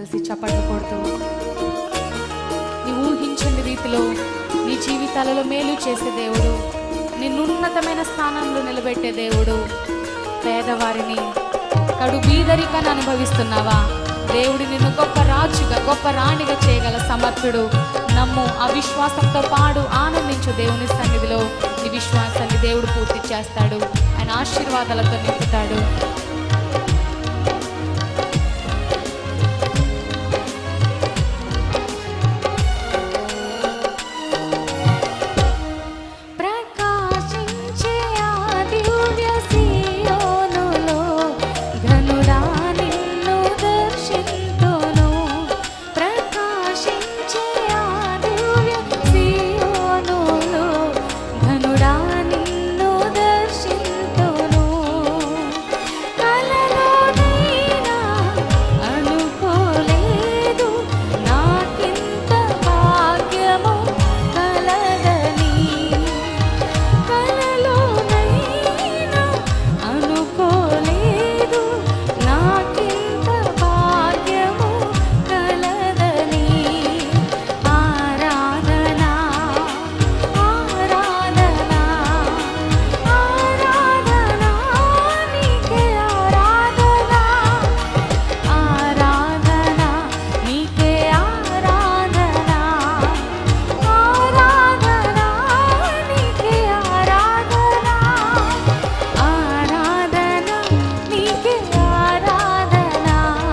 కలిసి చప్పట్లు కొడుతూ నీ ఊహించని రీతిలో నీ జీవితాలలో మేలు చేసే దేవుడు నిన్ను ఉన్నతమైన స్థానంలో నిలబెట్టే దేవుడు పేదవారిని కడు బీదరికను అనుభవిస్తున్నావా దేవుడు నిన్ను గొప్ప రాజుగా గొప్ప రాణిగా చేయగల సమర్థుడు నమ్ము అవిశ్వాసంతో పాడు ఆనందించు దేవుని సన్నిధిలో నీ విశ్వాసాన్ని దేవుడు పూర్తి చేస్తాడు ఆయన ఆశీర్వాదాలతో నింపుతాడు ప్రకాశించే ఆ దివ్య సీయోనులో ఘనుడా నిన్ను దర్శింతును ప్రకాశించే ఆ దివ్య సీయోనులో ఘనుడా నిన్ను దర్శింతును కలలోనైనా అనుకోలేదు నాకింత భాగ్యము కలగని కలలోనైనా అనుకోలేదు నాకింత భాగ్యము కలగని ఆరాధన ఆరాధన ఆరాధన నీకే ఆరాధన ఆరాధన నీకే ఆరాధన ఆరాధన నీకే ఆరాధన ఆరాధన నీకే ఆరాధన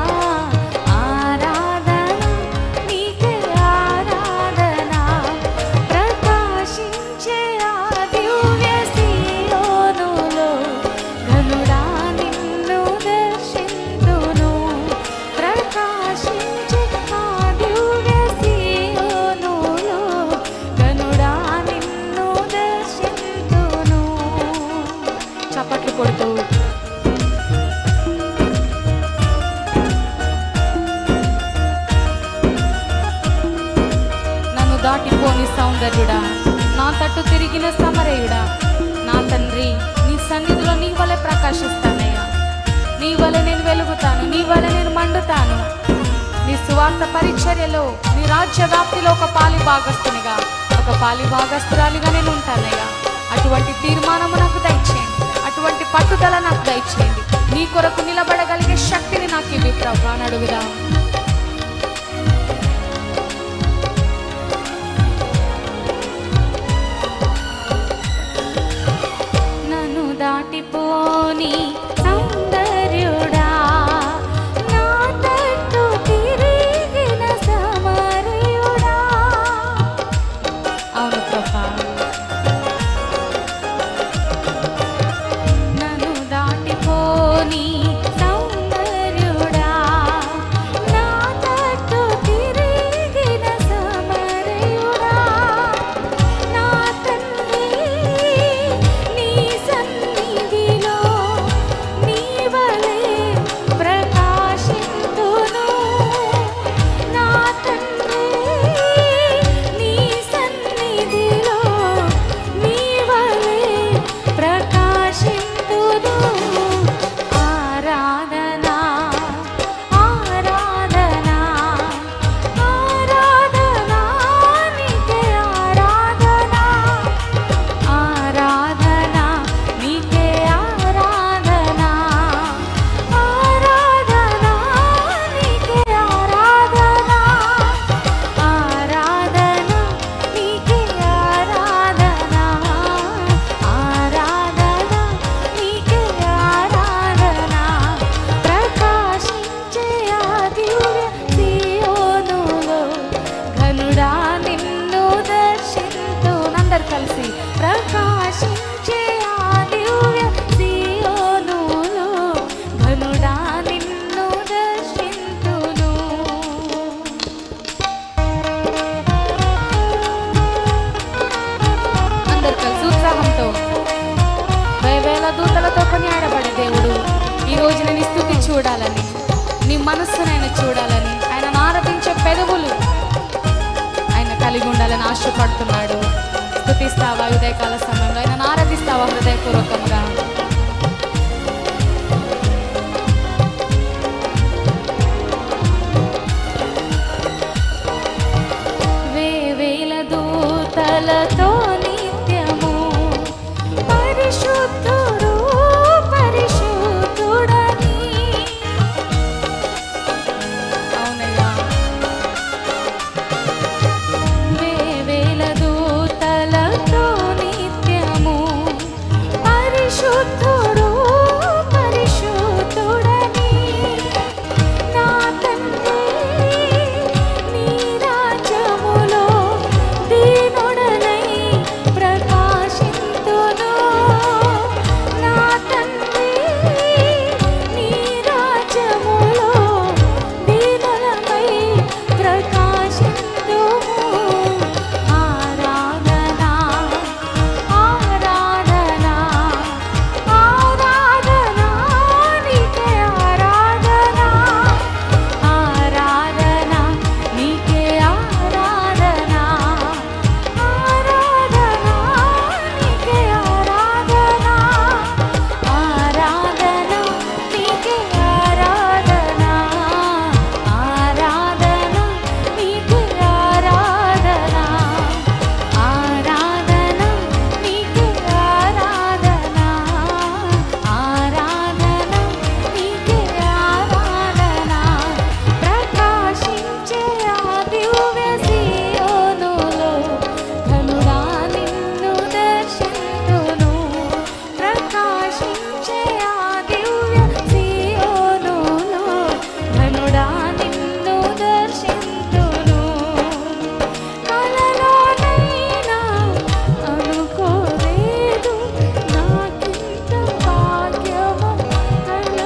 ఆరాధన నీకే ఆరాధన ప్రకాశించే ఆ దివ్య సీయోనులో ఘనుడా నిన్ను దర్శింతును ప్రకాశించే ఆ దివ్య సీయోనులో ఘనుడా నిన్ను దర్శింతును చప్పట్లు కొడుతూ నన్ను దాటిపోని సౌందర్యుడా నా తట్టు తిరిగిన సమరయుడా నా తండ్రి నీ సన్నిధిలో నీ వలె ప్రకాశిస్తానయ్యా నీ వలె నేను వెలుగుతాను నీ వలె నేను మండుతాను నీ సువార్త పరిచర్యలో నీ రాజ్య వ్యాప్తిలో ఒక పాలి భాగస్తునిగా ఒక పాలి భాగస్తురాలిగా నేను ఉంటానయ్యా అటువంటి తీర్మానము నాకు దయచేయండి అటువంటి పట్టుదల నాకు దయచేయండి నీ కొరకు నిలబడగలిగే శక్తిని నాకు ఇవి ప్రభా అని అడుగుదాం నన్ను దాటిపోని సౌందర్యుడా నా తట్టు తిరిగిన సమరయుడా అవును ప్రభా నన్ను దాటిపోని సౌందర్యుడా నా తట్టు తిరిగిన సమరయుడా నా తండ్రి నీ సన్నిధిలో నీ వలె ప్రకాశింతును నా తండ్రి నీ సన్నిధిలో నీ వలె ప్రకాశింతును ఆరాధన ఆరాధన ఆరాధన నీకే ఆరాధన ఆరాధన నీకే ఆరాధన ఆరాధన నీకే ఆరాధన ఆరాధన నీకే ఆరాధన ఆరాధన నీకే ఆరాధన ప్రకాశించే ఆ దివ్య సీయోనులో ఘనుడా నిన్ను దర్శింతునందరు కలిసి ప్రకాశించే ఆ దివ్య సీయోనులో ఘనుడా నిన్ను దర్శింతును అందరు కలిసి ఉత్సాహంతో వేవేల దూతలతో కొనియాడబడే దేవుడు ఈ రోజు నేను ఈ స్థుతి చూడాలని నీ మనస్సు నేను చూడాలని ఆయన ఆరాధించే పెదవులు ఆయన కలిగి ఉండాలని ఆశపడుతున్నాడు స్థుతిస్తావా ఉదయకాల సమయంలో ఆయన ఆరాధిస్తావా హృదయపూర్వకంగా పరిశుద్ధుడు పరిశుద్ధుడని నా తండ్రి నీ రాజ్యములో దీనుడనై ప్రకాశింతును నా తండ్రి నీ రాజ్యములో దీనులమై ప్రకాశింతుము ఆరాధనా ఆరాధనా ఆరాధనా నీకే ఆరాధనా ఆరాధనా నీకే ఆరాధనా ఆరాధనా నీకే ఆరాధనా ఆరాధనా నీకే ఆరాధనా ఆరాధనా నీకే ఆరాధనా ఆరాధనా నీకే ఆరాధనా ఆరాధనా నీకే ఆరాధనా ప్రకాశించే ఆ దివ్య సియోనులో ధనుడా నిన్ను దర్శింతును ప్రకాశించే ఆ దివ్య సియోనులో ధనుడా నిన్ను దర్శింతును కలలోనైనా అనుకోలేదు నాకింత భాగ్యము కల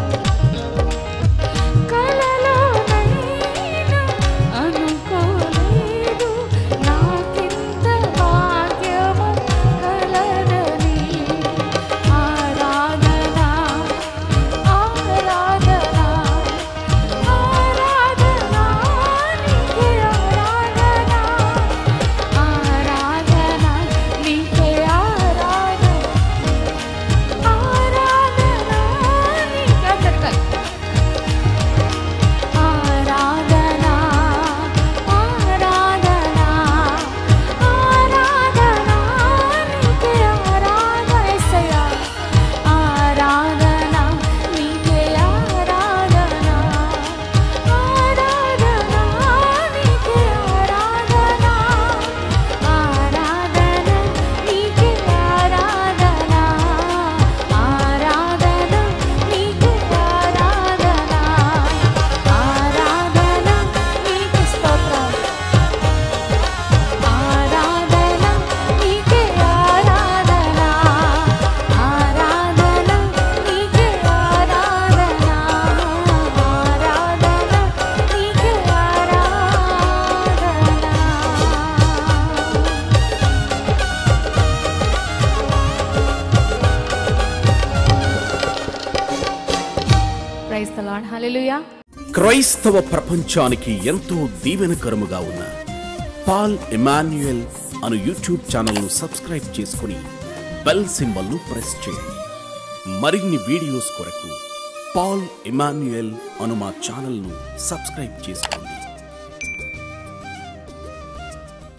కలలోనైనా అనుకోలేదు నాకింత భాగ్యము కలదని ఆరాధనా ఆరాధనా ఆరాధనా నీకే ఆరాధనా ఆరాధనా నీకే ఆరాధనా ఆరాధనా నీకే అందరికీ ఆరాధనా ఆరాధనా ఆరాధనా నీకే ఆరాధన యేసయ్యా ఆరాధనా నీకే ఆరాధనా ఆరాధనా నీకే ఆరాధనా ఆరాధనా నీకే ఆరాధనా ఆరాధనా నీకే ఆరాధనా ఆరాధనా నీకే స్తోత్రం ఆరాధనా నీకే ఆరాధనా ఆరాధనా నీకే ఆరాధనా ఆరాధనా నీకే ఆరాధనా ప్రైజ్ ద లార్డ్ హల్లెలూయా క్రైస్తవ ప్రపంచానికి ఎంతో దీవెనకరముగా ఉన్న పాల్ ఎమాన్యుయల్ అను యూట్యూబ్ ఛానల్ను సబ్స్క్రైబ్ చేసుకుని బెల్ సింబల్ను ప్రెస్ చేయండి మరిన్ని వీడియోస్ కొరకు పాల్ ఎమాన్యుయల్ అను మా ఛానల్ను సబ్స్క్రైబ్ చేసుకోండి